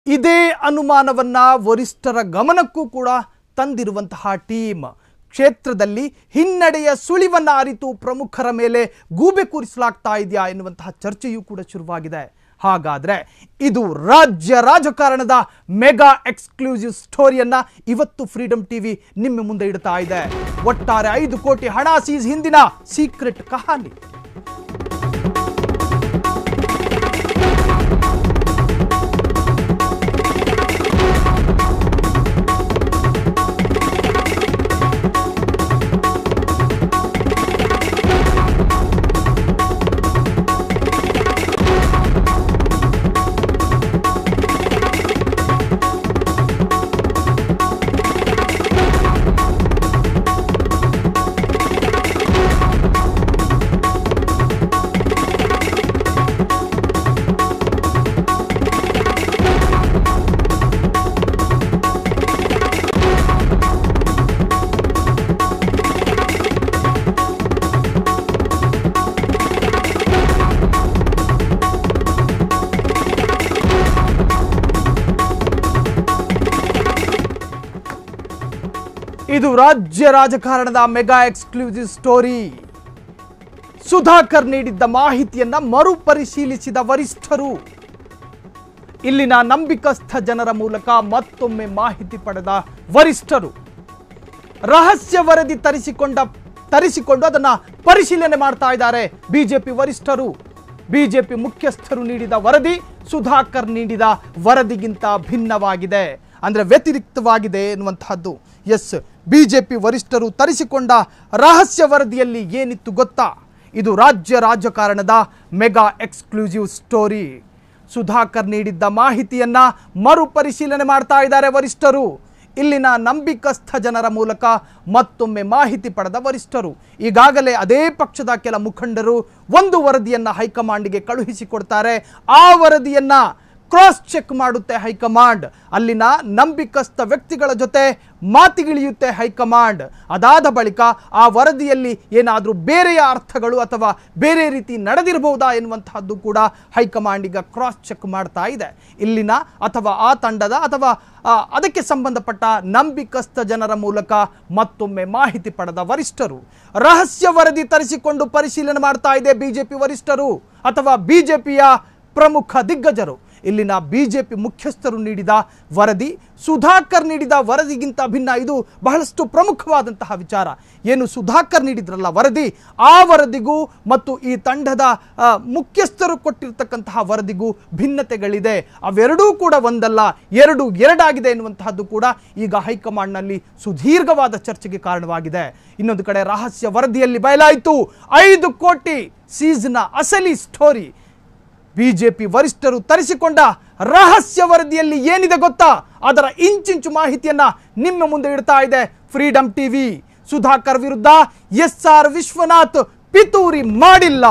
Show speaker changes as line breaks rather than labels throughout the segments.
ಇದೇ ಅನುಮಾನವನ್ನ ವರಿಷ್ಠರ ಗಮನಕ್ಕೂ ಕೂಡ ತಂದಿರುವಂತಹ ಟೀಮ್ ಕ್ಷೇತ್ರದಲ್ಲಿ ಹಿನ್ನಡೆಯ ಸುಳಿವನ್ನ ಅರಿತು ಪ್ರಮುಖರ ಮೇಲೆ ಗೂಬೆ ಕೂರಿಸಲಾಗ್ತಾ ಇದೆಯಾ ಎನ್ನುವಂತಹ ಚರ್ಚೆಯೂ ಕೂಡ ಶುರುವಾಗಿದೆ ಹಾಗಾದ್ರೆ ಇದು ರಾಜ್ಯ ರಾಜಕಾರಣದ ಮೆಗಾ ಎಕ್ಸ್ಕ್ಲೂಸಿವ್ ಸ್ಟೋರಿಯನ್ನ ಇವತ್ತು ಫ್ರೀಡಂ ಟಿವಿ ನಿಮ್ಮ ಮುಂದೆ ಇಡ್ತಾ ಇದೆ ಒಟ್ಟಾರೆ ಐದು ಕೋಟಿ ಹಣ ಸೀಸ್ ಹಿಂದಿನ ಸೀಕ್ರೆಟ್ ಕಹಾನಿ ಇದು ರಾಜ್ಯ ರಾಜಕಾರಣದ ಮೆಗಾ ಎಕ್ಸ್ಕ್ಲೂಸಿವ್ ಸ್ಟೋರಿ ಸುಧಾಕರ್ ನೀಡಿದ್ದ ಮಾಹಿತಿಯನ್ನ ಮರುಪರಿಶೀಲಿಸಿದ ವರಿಷ್ಠರು ಇಲ್ಲಿನ ನಂಬಿಕಸ್ಥ ಜನರ ಮೂಲಕ ಮತ್ತೊಮ್ಮೆ ಮಾಹಿತಿ ಪಡೆದ ವರಿಷ್ಠರು ರಹಸ್ಯ ವರದಿ ತರಿಸಿಕೊಂಡ ತರಿಸಿಕೊಂಡು ಅದನ್ನ ಪರಿಶೀಲನೆ ಮಾಡ್ತಾ ಇದ್ದಾರೆ ಬಿಜೆಪಿ ವರಿಷ್ಠರು ಬಿಜೆಪಿ ಮುಖ್ಯಸ್ಥರು ನೀಡಿದ ವರದಿ ಸುಧಾಕರ್ ನೀಡಿದ ವರದಿಗಿಂತ ಭಿನ್ನವಾಗಿದೆ ಅಂದ್ರೆ ವ್ಯತಿರಿಕ್ತವಾಗಿದೆ ಎನ್ನುವಂತಹದ್ದು ಎಸ್ ಬಿಜೆಪಿ ವರಿಷ್ಠರು ತರಿಸಿಕೊಂಡ ರಹಸ್ಯ ವರದಿಯಲ್ಲಿ ಏನಿತ್ತು ಗೊತ್ತಾ ಇದು ರಾಜ್ಯ ರಾಜಕಾರಣದ ಮೆಗಾ ಎಕ್ಸ್ಕ್ಲೂಸಿವ್ ಸ್ಟೋರಿ ಸುಧಾಕರ್ ನೀಡಿದ್ದ ಮಾಹಿತಿಯನ್ನ ಮರುಪರಿಶೀಲನೆ ಮಾಡ್ತಾ ಇದ್ದಾರೆ ವರಿಷ್ಠರು ಇಲ್ಲಿನ ನಂಬಿಕಸ್ಥ ಜನರ ಮೂಲಕ ಮತ್ತೊಮ್ಮೆ ಮಾಹಿತಿ ಪಡೆದ ವರಿಷ್ಠರು ಈಗಾಗಲೇ ಅದೇ ಪಕ್ಷದ ಕೆಲ ಮುಖಂಡರು ಒಂದು ವರದಿಯನ್ನ ಹೈಕಮಾಂಡ್ಗೆ ಕಳುಹಿಸಿಕೊಡ್ತಾರೆ ಆ ವರದಿಯನ್ನ ಕ್ರಾಸ್ ಚೆಕ್ ಮಾಡುತ್ತೆ ಹೈಕಮಾಂಡ್ ಅಲ್ಲಿನ ನಂಬಿಕಸ್ಥ ವ್ಯಕ್ತಿಗಳ ಜೊತೆ ಮಾತಿಗಿಳಿಯುತ್ತೆ ಹೈಕಮಾಂಡ್ ಅದಾದ ಬಳಿಕ ಆ ವರದಿಯಲ್ಲಿ ಏನಾದರೂ ಬೇರೆಯ ಅರ್ಥಗಳು ಅಥವಾ ಬೇರೆ ರೀತಿ ನಡೆದಿರಬಹುದಾ ಎನ್ನುವಂತಹದ್ದು ಕೂಡ ಹೈಕಮಾಂಡ್ ಈಗ ಕ್ರಾಸ್ ಚೆಕ್ ಮಾಡ್ತಾ ಇದೆ ಇಲ್ಲಿನ ಅಥವಾ ಆ ತಂಡದ ಅಥವಾ ಆ, ಅದಕ್ಕೆ ಸಂಬಂಧಪಟ್ಟ ನಂಬಿಕಸ್ಥ ಜನರ ಮೂಲಕ ಮತ್ತೊಮ್ಮೆ ಮಾಹಿತಿ ಪಡೆದ ವರಿಷ್ಠರು ರಹಸ್ಯ ವರದಿ ತರಿಸಿಕೊಂಡು ಪರಿಶೀಲನೆ ಮಾಡ್ತಾ ಇದೆ ಬಿಜೆಪಿ ವರಿಷ್ಠರು ಅಥವಾ ಬಿಜೆಪಿಯ ಪ್ರಮುಖ ದಿಗ್ಗಜರು ಇಲ್ಲಿನ ಬಿಜೆಪಿ ಮುಖ್ಯಸ್ಥರು ನೀಡಿದ ವರದಿ ಸುಧಾಕರ್ ನೀಡಿದ ವರದಿಗಿಂತ ಭಿನ್ನ ಇದು ಬಹಳಷ್ಟು ಪ್ರಮುಖವಾದಂತಹ ವಿಚಾರ ಏನು ಸುಧಾಕರ್ ನೀಡಿದ್ರಲ್ಲ ವರದಿ ಆ ವರದಿಗೂ ಮತ್ತು ಈ ತಂಡದ ಆ, ಮುಖ್ಯಸ್ಥರು ಕೊಟ್ಟಿರ್ತಕ್ಕಂತಹ ವರದಿಗೂ ಭಿನ್ನತೆಗಳಿದೆ ಅವೆರಡೂ ಕೂಡ ಒಂದಲ್ಲ ಎರಡು ಎರಡಾಗಿದೆ ಎನ್ನುವಂತಹದ್ದು ಕೂಡ ಈಗ ಹೈಕಮಾಂಡ್ನಲ್ಲಿ ಸುದೀರ್ಘವಾದ ಚರ್ಚೆಗೆ ಕಾರಣವಾಗಿದೆ ಇನ್ನೊಂದು ಕಡೆ ರಹಸ್ಯ ವರದಿಯಲ್ಲಿ ಬಯಲಾಯಿತು ಐದು ಕೋಟಿ ಸೀಸ್ನ ಅಸಲಿ ಸ್ಟೋರಿ ಬಿಜೆಪಿ ವರಿಷ್ಠರು ತರಿಸಿಕೊಂಡ ರಹಸ್ಯ ವರದಿಯಲ್ಲಿ ಏನಿದೆ ಗೊತ್ತಾ ಅದರ ಇಂಚಿಂಚು ಮಾಹಿತಿಯನ್ನ ನಿಮ್ಮ ಮುಂದೆ ಇಡ್ತಾ ಇದೆ ಫ್ರೀಡಂ ಟಿವಿ ಸುಧಾಕರ್ ವಿರುದ್ಧ ಎಸ್ ಆರ್ ವಿಶ್ವನಾಥ್ ಪಿತೂರಿ ಮಾಡಿಲ್ಲ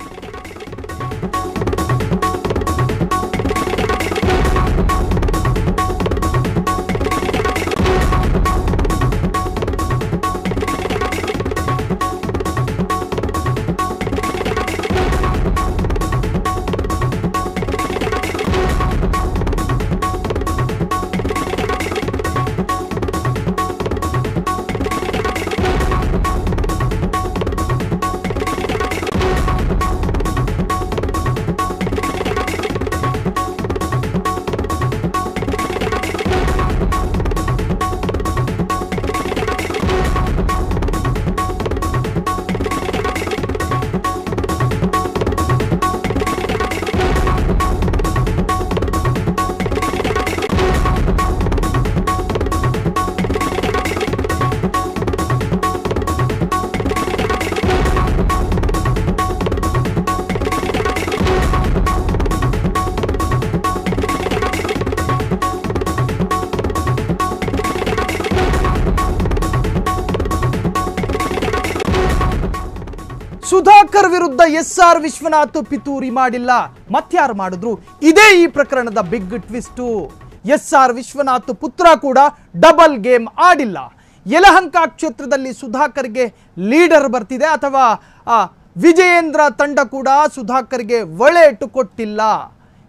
ಸುಧಾಕರ್ ವಿರುದ್ಧ ಎಸ್ ಆರ್ ವಿಶ್ವನಾಥ್ ಪಿತೂರಿ ಮಾಡಿಲ್ಲ ಮತ್ಯಾರು ಮಾಡಿದ್ರು ಇದೇ ಈ ಪ್ರಕರಣದ big twist S R Vishwanath ಪುತ್ರ ಕೂಡ ಡಬಲ್ ಗೇಮ್ ಆಡಿಲ್ಲ ಯಲಹಂಕ ಕ್ಷೇತ್ರದಲ್ಲಿ ಸುಧಾಕರ್ಗೆ ಲೀಡರ್ ಬರ್ತಿದೆ ಅಥವಾ ಆ, ವಿಜಯೇಂದ್ರ ತಂಡ ಕೂಡ ಸುಧಾಕರ್ಗೆ ಒಳೆಟು ಕೊಟ್ಟಿಲ್ಲ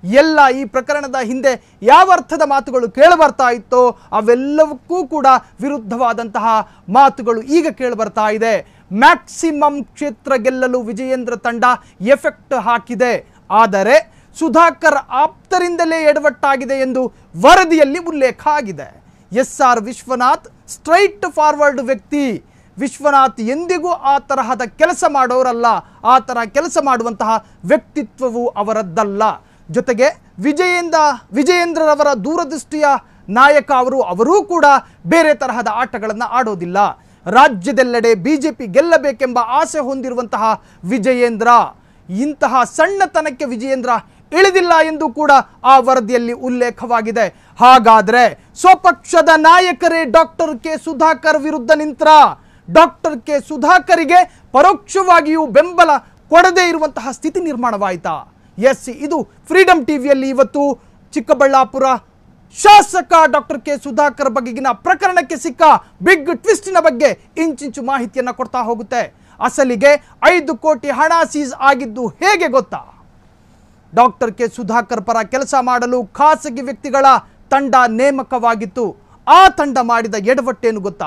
ಎಲ್ಲ ಈ ಪ್ರಕರಣದ ಹಿಂದೆ ಯಾವ ಅರ್ಥದ ಮಾತುಗಳು ಕೇಳಿಬರ್ತಾ ಇತ್ತೋ ಅವೆಲ್ಲವಕ್ಕೂ ಕೂಡ ವಿರುದ್ಧವಾದಂತಹ ಮಾತುಗಳು ಈಗ ಕೇಳಿಬರ್ತಾ ಇದೆ ಮ್ಯಾಕ್ಸಿಮಮ್ ಕ್ಷೇತ್ರ ಗೆಲ್ಲಲು ವಿಜಯೇಂದ್ರ ತಂಡ ಎಫೆಕ್ಟ್ ಹಾಕಿದೆ ಆದರೆ ಸುಧಾಕರ್ ಆಪ್ತರಿಂದಲೇ ಎಡವಟ್ಟಾಗಿದೆ ಎಂದು ವರದಿಯಲ್ಲಿ ಉಲ್ಲೇಖ ಆಗಿದೆ S R Vishwanath straightforward ವ್ಯಕ್ತಿ ವಿಶ್ವನಾಥ್ ಎಂದಿಗೂ ಆ ತರಹದ ಕೆಲಸ ಮಾಡೋರಲ್ಲ ಆ ತರಹ ಕೆಲಸ ಮಾಡುವಂತಹ ವ್ಯಕ್ತಿತ್ವವು ಅವರದ್ದಲ್ಲ ಜೊತೆಗೆ ವಿಜಯೇಂದ್ರ ವಿಜಯೇಂದ್ರರವರ ದೂರದೃಷ್ಟಿಯ ನಾಯಕ ಅವರು ಅವರೂ ಕೂಡ ಬೇರೆ ತರಹದ ಆಟಗಳನ್ನು ಆಡೋದಿಲ್ಲ ರಾಜ್ಯದೆಲ್ಲೆಡೆ ಬಿಜೆಪಿ ಗೆಲ್ಲಬೇಕೆಂಬ ಆಸೆ ಹೊಂದಿರುವಂತಹ ವಿಜಯೇಂದ್ರ ಇಂತಹ ಸಣ್ಣತನಕ್ಕೆ ವಿಜಯೇಂದ್ರ ಇಳಿದಿಲ್ಲ ಎಂದು ಕೂಡ ಆ ವರದಿಯಲ್ಲಿ ಉಲ್ಲೇಖವಾಗಿದೆ ಹಾಗಾದ್ರೆ ಸ್ವಪಕ್ಷದ ನಾಯಕರೇ ಡಾಕ್ಟರ್ ಕೆ ಸುಧಾಕರ್ ವಿರುದ್ಧ ನಿಂತ್ರ ಡಾಕ್ಟರ್ ಕೆ ಸುಧಾಕರಿಗೆ ಪರೋಕ್ಷವಾಗಿಯೂ ಬೆಂಬಲ ಕೊಡದೇ ಇರುವಂತಹ ಸ್ಥಿತಿ ನಿರ್ಮಾಣವಾಯಿತಾ ಎಸ್ ಇದು ಫ್ರೀಡಂ ಟಿವಿಯಲ್ಲಿ ಇವತ್ತು ಚಿಕ್ಕಬಳ್ಳಾಪುರ ಶಾಸಕ ಡಾಕ್ಟರ್ ಕೆ ಸುಧಾಕರ್ ಬಗೆಗಿನ ಪ್ರಕರಣಕ್ಕೆ ಸಿಕ್ಕ ಬಿಗ್ ಟ್ವಿಸ್ಟಿನ ಬಗ್ಗೆ ಇಂಚಿಂಚು ಮಾಹಿತಿಯನ್ನ ಕೊಡ್ತಾ ಹೋಗುತ್ತೆ ಅಸಲಿಗೆ ಐದು ಕೋಟಿ ಹಣ ಸೀಸ್ ಆಗಿದ್ದು ಹೇಗೆ ಗೊತ್ತಾ ಡಾಕ್ಟರ್ ಕೆ ಸುಧಾಕರ್ ಪರ ಕೆಲಸ ಮಾಡಲು ಖಾಸಗಿ ವ್ಯಕ್ತಿಗಳ ತಂಡ ನೇಮಕವಾಗಿತ್ತು ಆ ತಂಡ ಮಾಡಿದ ಎಡವಟ್ಟೇನು ಗೊತ್ತಾ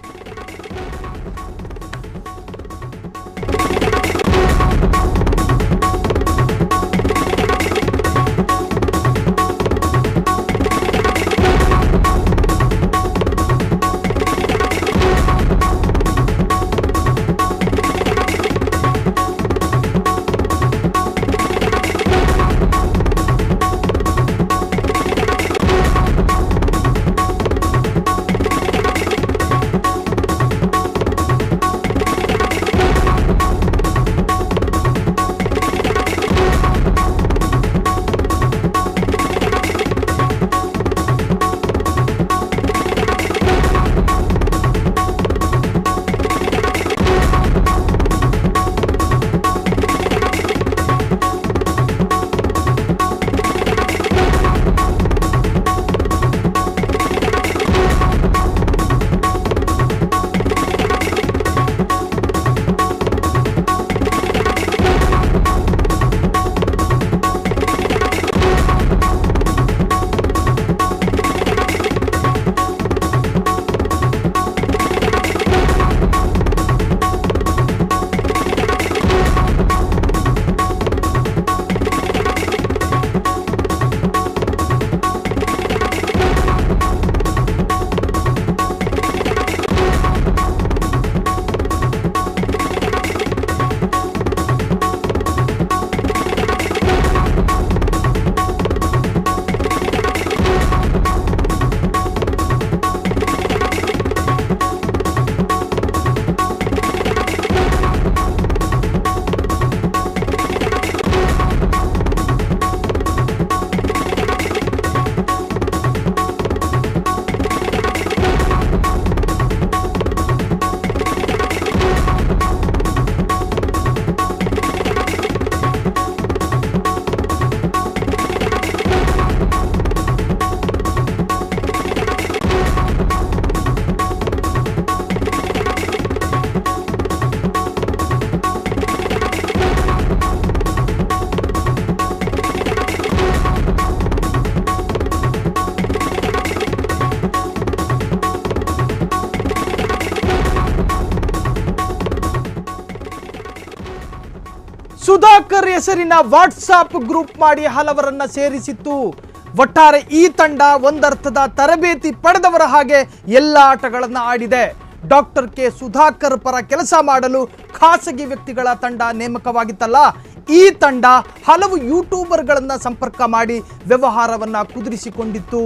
ಸುಧಾಕರ್ ಹೆಸರಿನ ವಾಟ್ಸಾಪ್ ಗ್ರೂಪ್ ಮಾಡಿ ಹಲವರನ್ನ ಸೇರಿಸಿತ್ತು ಒಟ್ಟಾರೆ ಈ ತಂಡ ಒಂದರ್ಥದ ತರಬೇತಿ ಪಡೆದವರ ಹಾಗೆ ಎಲ್ಲ ಆಟಗಳನ್ನ ಆಡಿದೆ ಡಾಕ್ಟರ್ ಕೆ ಸುಧಾಕರ್ ಪರ ಕೆಲಸ ಮಾಡಲು ಖಾಸಗಿ ವ್ಯಕ್ತಿಗಳ ತಂಡ ನೇಮಕವಾಗಿತ್ತಲ್ಲ ಈ ತಂಡ ಹಲವು ಯೂಟ್ಯೂಬರ್ಗಳನ್ನ ಸಂಪರ್ಕ ಮಾಡಿ ವ್ಯವಹಾರವನ್ನ ಕುದುರಿಸಿಕೊಂಡಿತ್ತು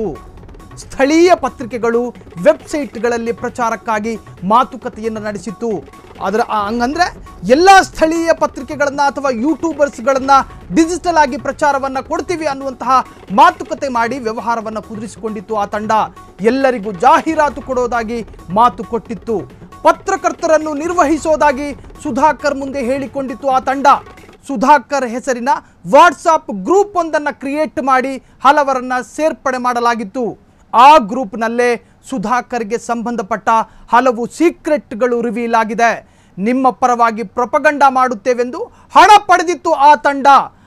ಸ್ಥಳೀಯ ಪತ್ರಿಕೆಗಳು ವೆಬ್ಸೈಟ್ಗಳಲ್ಲಿ ಪ್ರಚಾರಕ್ಕಾಗಿ ಮಾತುಕತೆಯನ್ನು ನಡೆಸಿತ್ತು ಅದರ ಆ- ಹಂಗಂದ್ರೆ ಎಲ್ಲ ಸ್ಥಳೀಯ ಪತ್ರಿಕೆಗಳನ್ನ ಅಥವಾ ಯೂಟ್ಯೂಬರ್ಸ್ಗಳನ್ನ ಡಿಜಿಟಲ್ ಆಗಿ ಪ್ರಚಾರವನ್ನ ಕೊಡ್ತೀವಿ ಅನ್ನುವಂತಹ ಮಾತುಕತೆ ಮಾಡಿ ವ್ಯವಹಾರವನ್ನ ಕುದುರಿಸಿಕೊಂಡಿತ್ತು ಆ ತಂಡ ಎಲ್ಲರಿಗೂ ಜಾಹೀರಾತು ಕೊಡೋದಾಗಿ ಮಾತು ಕೊಟ್ಟಿತ್ತು ಪತ್ರಕರ್ತರನ್ನು ನಿರ್ವಹಿಸೋದಾಗಿ ಸುಧಾಕರ್ ಮುಂದೆ ಹೇಳಿಕೊಂಡಿತ್ತು ಆ ತಂಡ ಸುಧಾಕರ್ ಹೆಸರಿನ ವಾಟ್ಸಾಪ್ ಗ್ರೂಪ್ ಒಂದನ್ನು ಕ್ರಿಯೇಟ್ ಮಾಡಿ ಹಲವರನ್ನ ಸೇರ್ಪಡೆ ಮಾಡಲಾಗಿತ್ತು ಆ ಗ್ರೂಪ್ನಲ್ಲೇ ಸುಧಾಕರ್ಗೆ ಸಂಬಂಧಪಟ್ಟ ಹಲವು ಸೀಕ್ರೆಟ್ಗಳು ರಿವೀಲ್ ಆಗಿದೆ ನಿಮ್ಮ ಪರವಾಗಿ ಪ್ರೊಪಗಂಡ ಮಾಡುತ್ತೇವೆಂದು ಹಣ ಪಡೆದಿತ್ತು ಆ ತಂಡ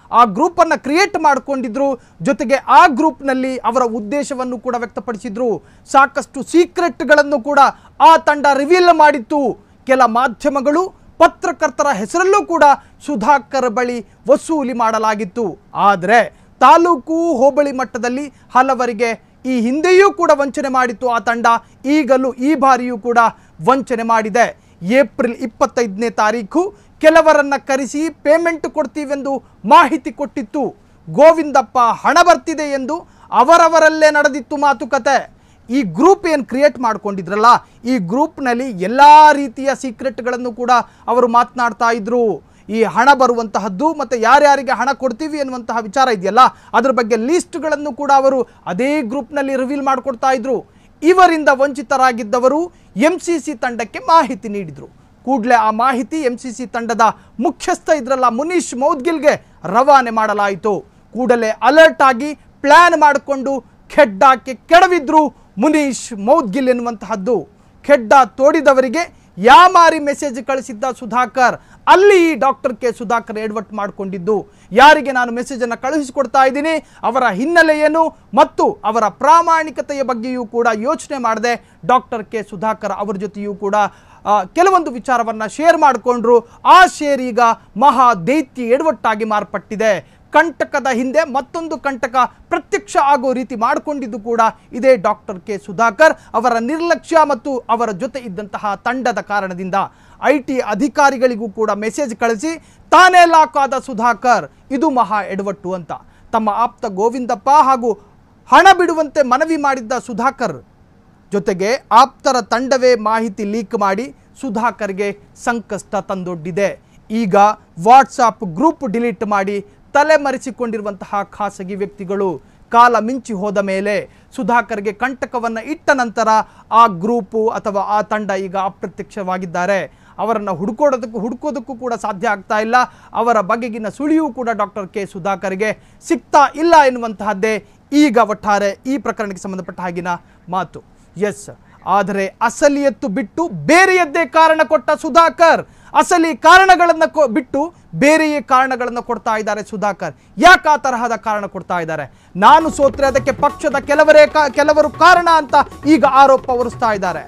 ಆ ಗ್ರೂಪನ್ನು ಕ್ರಿಯೇಟ್ ಮಾಡಿಕೊಂಡಿದ್ರು ಜೊತೆಗೆ ಆ ಗ್ರೂಪ್ನಲ್ಲಿ ಅವರ ಉದ್ದೇಶವನ್ನು ಕೂಡ ವ್ಯಕ್ತಪಡಿಸಿದ್ರು ಸಾಕಷ್ಟು ಸೀಕ್ರೆಟ್ಗಳನ್ನು ಕೂಡ ಆ ತಂಡ ರಿವೀಲ್ ಮಾಡಿತ್ತು ಕೆಲ ಮಾಧ್ಯಮಗಳು ಪತ್ರಕರ್ತರ ಹೆಸರಲ್ಲೂ ಕೂಡ ಸುಧಾಕರ್ ಬಳಿ ವಸೂಲಿ ಮಾಡಲಾಗಿತ್ತು ಆದರೆ ತಾಲೂಕು ಹೋಬಳಿ ಮಟ್ಟದಲ್ಲಿ ಹಲವರಿಗೆ ಈ ಹಿಂದೆಯೂ ಕೂಡ ವಂಚನೆ ಮಾಡಿತ್ತು ಆ ತಂಡ ಈಗಲೂ ಈ ಬಾರಿಯೂ ಕೂಡ ವಂಚನೆ ಮಾಡಿದೆ ಏಪ್ರಿಲ್ ಇಪ್ಪತ್ತೈದನೇ ತಾರೀಕು ಕೆಲವರನ್ನ ಕರೆಸಿ ಪೇಮೆಂಟ್ ಕೊಡ್ತೀವೆಂದು ಮಾಹಿತಿ ಕೊಟ್ಟಿತ್ತು ಗೋವಿಂದಪ್ಪ ಹಣ ಬರ್ತಿದೆ ಎಂದು ಅವರವರಲ್ಲೇ ನಡೆದಿತ್ತು ಮಾತುಕತೆ ಈ ಗ್ರೂಪ್ ಏನು ಕ್ರಿಯೇಟ್ ಮಾಡ್ಕೊಂಡಿದ್ರಲ್ಲ ಈ ಗ್ರೂಪ್ನಲ್ಲಿ ಎಲ್ಲ ರೀತಿಯ ಸೀಕ್ರೆಟ್ಗಳನ್ನು ಕೂಡ ಅವರು ಮಾತನಾಡ್ತಾ ಇದ್ರು ಈ ಹಣ ಬರುವಂತಹದ್ದು ಮತ್ತು ಯಾರ್ಯಾರಿಗೆ ಹಣ ಕೊಡ್ತೀವಿ ಅನ್ನುವಂತಹ ವಿಚಾರ ಇದೆಯಲ್ಲ ಅದ್ರ ಬಗ್ಗೆ ಲಿಸ್ಟ್ಗಳನ್ನು ಕೂಡ ಅವರು ಅದೇ ಗ್ರೂಪ್ನಲ್ಲಿ ರಿವೀಲ್ ಮಾಡಿಕೊಡ್ತಾ ಇದ್ರು ಇವರಿಂದ ವಂಚಿತರಾಗಿದ್ದವರು ಎಂ ಸಿ ಸಿ ತಂಡಕ್ಕೆ ಮಾಹಿತಿ ನೀಡಿದರು ಕೂಡಲೇ ಆ ಮಾಹಿತಿ ಎಂ ಸಿ ಸಿ ತಂಡದ ಮುಖ್ಯಸ್ಥ ಇದ್ರಲ್ಲ ಮುನೀಶ್ ಮೌದ್ಗಿಲ್ಗೆ ರವಾನೆ ಮಾಡಲಾಯಿತು ಕೂಡಲೇ ಅಲರ್ಟ್ ಆಗಿ ಪ್ಲಾನ್ ಮಾಡಿಕೊಂಡು ಖೆಡ್ಡಾಕ್ಕೆ ಕೆಡವಿದ್ರು ಮುನೀಶ್ ಮೌದ್ಗಿಲ್ ಎನ್ನುವಂತಹದ್ದು ಖೆಡ್ಡ ತೋಡಿದವರಿಗೆ ಯಾಮಾರಿ ಮೆಸೇಜ್ ಕಳಿಸಿದ್ದ ಸುಧಾಕರ್ ಅಲ್ಲಿ ಈ ಡಾಕ್ಟರ್ ಕೆ ಸುಧಾಕರ್ ಎಡವಟ್ಟು ಮಾಡಿಕೊಂಡಿದ್ದು ಯಾರಿಗೆ ನಾನು ಮೆಸೇಜನ್ನು ಕಳುಹಿಸಿಕೊಡ್ತಾ ಇದ್ದೀನಿ ಅವರ ಹಿನ್ನೆಲೆ ಏನು ಮತ್ತು ಅವರ ಪ್ರಾಮಾಣಿಕತೆಯ ಬಗ್ಗೆಯೂ ಕೂಡ ಯೋಚನೆ ಮಾಡದೆ ಡಾಕ್ಟರ್ ಕೆ ಸುಧಾಕರ್ ಅವರ ಜೊತೆಯೂ ಕೂಡ ಆ, ಕೆಲವೊಂದು ವಿಚಾರವನ್ನು ಶೇರ್ ಮಾಡಿಕೊಂಡ್ರು ಆ ಶೇರ್ ಈಗ ಮಹಾ ದೈತ್ಯ ಎಡವಟ್ಟಾಗಿ ಮಾರ್ಪಟ್ಟಿದೆ ಕಂಟಕದ ಹಿಂದೆ ಮತ್ತೊಂದು ಕಂಟಕ ಪ್ರತ್ಯಕ್ಷ ಆಗೋ ರೀತಿ ಮಾಡಿಕೊಂಡಿದ್ದು ಕೂಡ ಇದೇ ಡಾಕ್ಟರ್ ಕೆ ಸುಧಾಕರ್ ಅವರ ನಿರ್ಲಕ್ಷ್ಯ ಮತ್ತು ಅವರ ಜೊತೆ ಇದ್ದಂತಹ ತಂಡದ ಕಾರಣದಿಂದ ಐ ಟಿ ಅಧಿಕಾರಿಗಳಿಗೂ ಕೂಡ ಮೆಸೇಜ್ ಕಳಿಸಿ ತಾನೇ ಲಾಕ್ ಆದ ಸುಧಾಕರ್ ಇದು ಮಹಾ ಎಡವಟ್ಟು ಅಂತ ತಮ್ಮ ಆಪ್ತ ಗೋವಿಂದಪ್ಪ ಹಾಗೂ ಹಣ ಬಿಡುವಂತೆ ಮನವಿ ಮಾಡಿದ್ದ ಸುಧಾಕರ್ ಜೊತೆಗೆ ಆಪ್ತರ ತಂಡವೇ ಮಾಹಿತಿ ಲೀಕ್ ಮಾಡಿ ಸುಧಾಕರ್ಗೆ ಸಂಕಷ್ಟ ತಂದೊಡ್ಡಿದೆ ಈಗ ವಾಟ್ಸಾಪ್ ಗ್ರೂಪ್ ಡಿಲೀಟ್ ಮಾಡಿ ತಲೆಮರೆಸಿಕೊಂಡಿರುವಂತಹ ಖಾಸಗಿ ವ್ಯಕ್ತಿಗಳು ಕಾಲ ಮಿಂಚಿ ಹೋದ ಮೇಲೆ ಸುಧಾಕರ್ಗೆ ಕಂಟಕವನ್ನು ಇಟ್ಟ ನಂತರ ಆ ಗ್ರೂಪು ಅಥವಾ ಆ ತಂಡ ಈಗ ಅಪ್ರತ್ಯಕ್ಷವಾಗಿದ್ದಾರೆ ಅವರನ್ನು ಹುಡುಕೋದಕ್ಕೂ ಹುಡುಕೋದಕ್ಕೂ ಕೂಡ ಸಾಧ್ಯ ಆಗ್ತಾ ಇಲ್ಲ ಅವರ ಬಗೆಗಿನ ಸುಳಿಯೂ ಕೂಡ ಡಾಕ್ಟರ್ ಕೆ ಸುಧಾಕರ್ಗೆ ಸಿಗ್ತಾ ಇಲ್ಲ ಎನ್ನುವಂತಹದ್ದೇ ಈಗ ಒಟ್ಟಾರೆ ಈ ಪ್ರಕರಣಕ್ಕೆ ಸಂಬಂಧಪಟ್ಟ ಹಾಗಿನ ಮಾತು ಎಸ್ ಆದರೆ ಅಸಲಿಯತ್ತು ಬಿಟ್ಟು ಬೇರೆಯದ್ದೇ ಕಾರಣ ಕೊಟ್ಟ ಸುಧಾಕರ್ ಅಸಲಿ ಕಾರಣಗಳನ್ನು ಕೊ ಬಿಟ್ಟು ಬೇರೆಯೇ ಕಾರಣಗಳನ್ನು ಕೊಡ್ತಾ ಇದ್ದಾರೆ ಸುಧಾಕರ್ ಯಾಕೆ ಆ ತರಹದ ಕಾರಣ ಕೊಡ್ತಾ ಇದ್ದಾರೆ ನಾನು ಸೋತ್ರೆ ಅದಕ್ಕೆ ಪಕ್ಷದ ಕೆಲವರೇ ಕಾ- ಕೆಲವರು ಕಾರಣ ಅಂತ ಈಗ ಆರೋಪ ಹೊರಿಸ್ತಾ ಇದ್ದಾರೆ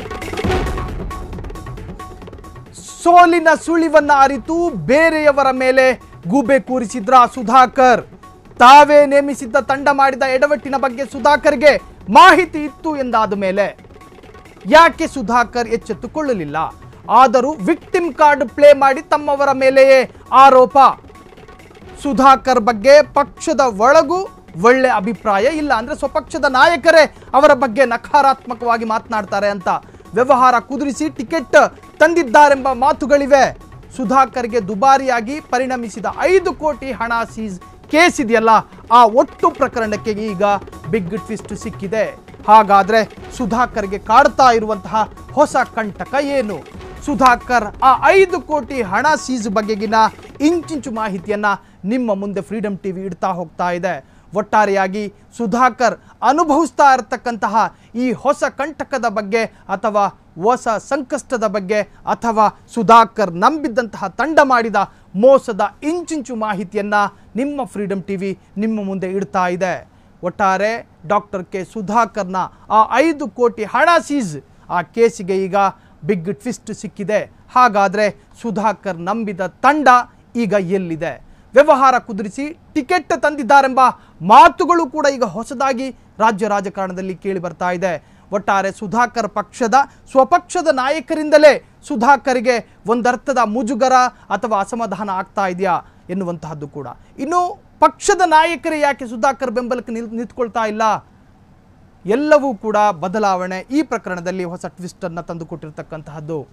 ಸೋಲಿನ ಸುಳಿವನ್ನ ಅರಿತು ಬೇರೆಯವರ ಮೇಲೆ ಗೂಬೆ ಕೂರಿಸಿದ್ರ ಸುಧಾಕರ್ ತಾವೇ ನೇಮಿಸಿದ್ದ ತಂಡ ಮಾಡಿದ ಎಡವಟ್ಟಿನ ಬಗ್ಗೆ ಸುಧಾಕರ್ಗೆ ಮಾಹಿತಿ ಇತ್ತು ಎಂದಾದ ಮೇಲೆ ಯಾಕೆ ಸುಧಾಕರ್ ಎಚ್ಚೆತ್ತುಕೊಳ್ಳಲಿಲ್ಲ ಆದರೂ ವಿಕ್ಟಿಮ್ ಕಾರ್ಡ್ ಪ್ಲೇ ಮಾಡಿ ತಮ್ಮವರ ಮೇಲೆಯೇ ಆರೋಪ ಸುಧಾಕರ್ ಬಗ್ಗೆ ಪಕ್ಷದ ಒಳಗೂ ಒಳ್ಳೆ ಅಭಿಪ್ರಾಯ ಇಲ್ಲ ಅಂದ್ರೆ ಸ್ವಪಕ್ಷದ ನಾಯಕರೇ ಅವರ ಬಗ್ಗೆ ನಕಾರಾತ್ಮಕವಾಗಿ ಮಾತನಾಡ್ತಾರೆ ಅಂತ ವ್ಯವಹಾರ ಕುದುರಿಸಿ ಟಿಕೆಟ್ ತಂದಿದ್ದಾರೆಂಬ ಮಾತುಗಳಿವೆ ಸುಧಾಕರ್ಗೆ ದುಬಾರಿಯಾಗಿ ಪರಿಣಮಿಸಿದ ಐದು ಕೋಟಿ ಹಣ ಸೀಸ್ ಕೇಸ್ ಇದೆಯಲ್ಲ ಆ ಒಟ್ಟು ಪ್ರಕರಣಕ್ಕೆ ಈಗ ಬಿಗ್ ಟ್ವಿಸ್ಟ್ ಸಿಕ್ಕಿದೆ ಹಾಗಾದ್ರೆ ಸುಧಾಕರ್ಗೆ ಕಾಡ್ತಾ ಇರುವಂತಹ ಹೊಸ ಕಂಟಕ ಏನು ಸುಧಾಕರ್ ಆ ಐದು ಕೋಟಿ ಹಣ ಸೀಸ್ ಬಗೆಗಿನ ಇಂಚಿಂಚು ಮಾಹಿತಿಯನ್ನ ನಿಮ್ಮ ಮುಂದೆ ಫ್ರೀಡಮ್ ಟಿವಿ ಇಡ್ತಾ ಹೋಗ್ತಾ ಇದೆ ಒಟ್ಟಾರೆಯಾಗಿ ಸುಧಾಕರ್ ಅನುಭವಿಸ್ತಾ ಇರತಕ್ಕಂತಹ ಈ ಹೊಸ ಕಂಟಕದ ಬಗ್ಗೆ ಅಥವಾ ಹೊಸ ಸಂಕಷ್ಟದ ಬಗ್ಗೆ ಅಥವಾ ಸುಧಾಕರ್ ನಂಬಿದ್ದಂತಹ ತಂಡ ಮಾಡಿದ ಮೋಸದ ಇಂಚಿಂಚು ಮಾಹಿತಿಯನ್ನ ನಿಮ್ಮ ಫ್ರೀಡಮ್ ಟಿವಿ ನಿಮ್ಮ ಮುಂದೆ ಇಡ್ತಾ ಇದೆ ಒಟ್ಟಾರೆ ಡಾಕ್ಟರ್ ಕೆ ಸುಧಾಕರ್ನ ಆ ಐದು ಕೋಟಿ ಹಣ ಸೀಸ್ ಆ ಕೇಸಿಗೆ ಈಗ ಬಿಗ್ ಟ್ವಿಸ್ಟ್ ಸಿಕ್ಕಿದೆ ಹಾಗಾದ್ರೆ ಸುಧಾಕರ್ ನಂಬಿದ ತಂಡ ಈಗ ಎಲ್ಲಿದೆ ವ್ಯವಹಾರ ಕುದುರಿಸಿ ಟಿಕೆಟ್ ತಂದಿದ್ದಾರೆಂಬ ಮಾತುಗಳು ಕೂಡ ಈಗ ಹೊಸದಾಗಿ ರಾಜ್ಯ ರಾಜಕಾರಣದಲ್ಲಿ ಕೇಳಿ ಬರ್ತಾ ಇದೆ ಒಟ್ಟಾರೆ ಸುಧಾಕರ್ ಪಕ್ಷದ ಸ್ವಪಕ್ಷದ ನಾಯಕರಿಂದಲೇ ಸುಧಾಕರ್ಗೆ ಒಂದರ್ಥದ ಮುಜುಗರ ಅಥವಾ ಅಸಮಾಧಾನ ಆಗ್ತಾ ಇದೆಯಾ ಎನ್ನುವಂತಹದ್ದು ಕೂಡ ಇನ್ನು ಪಕ್ಷದ ನಾಯಕರೇ ಯಾಕೆ ಸುಧಾಕರ್ ಬೆಂಬಲಕ್ಕೆ ನಿಲ್ ನಿಂತ್ಕೊಳ್ತಾ ಇಲ್ಲ ಎಲ್ಲವೂ ಕೂಡ ಬದಲಾವಣೆ ಈ ಪ್ರಕರಣದಲ್ಲಿ ಹೊಸ ಟ್ವಿಸ್ಟ್ ಅನ್ನ ತಂದುಕೊಟ್ಟಿರ್ತಕ್ಕಂತಹದ್ದು